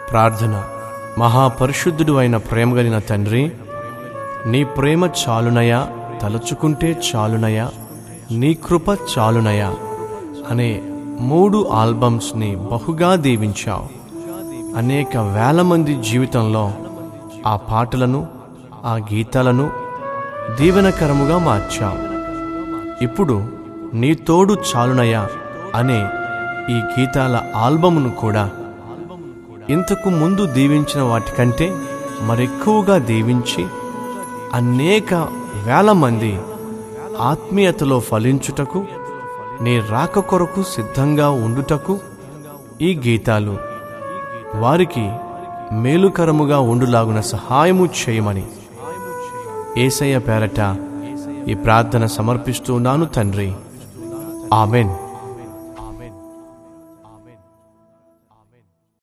ప్రార్థన మహాపరిశుద్ధుడు అయిన ప్రేమ కలిగిన తండ్రి నీ ప్రేమ చాలునయా తలుచుకుంటే చాలునయా నీ కృప చాలునయా అనే మూడు ఆల్బమ్స్ని బహుగా దీవించావు అనేక వేల మంది జీవితంలో ఆ పాటలను ఆ గీతాలను దీవెనకరముగా మార్చావు ఇప్పుడు నీ తోడు చాలునయా అనే ఈ గీతాల ఆల్బమును కూడా ఇంతకు ముందు దీవించిన వాటికంటే మరెక్కువగా దీవించి అనేక వేల మంది ఆత్మీయతలో ఫలించుటకు నీ రాక కొరకు సిద్ధంగా ఉండుటకు ఈ గీతాలు వారికి మేలుకరముగా ఉండులాగున సహాయము చేయమని ఏసయ్య పేరట ఈ ప్రార్థన సమర్పిస్తున్నాను తండ్రి ఆమెన్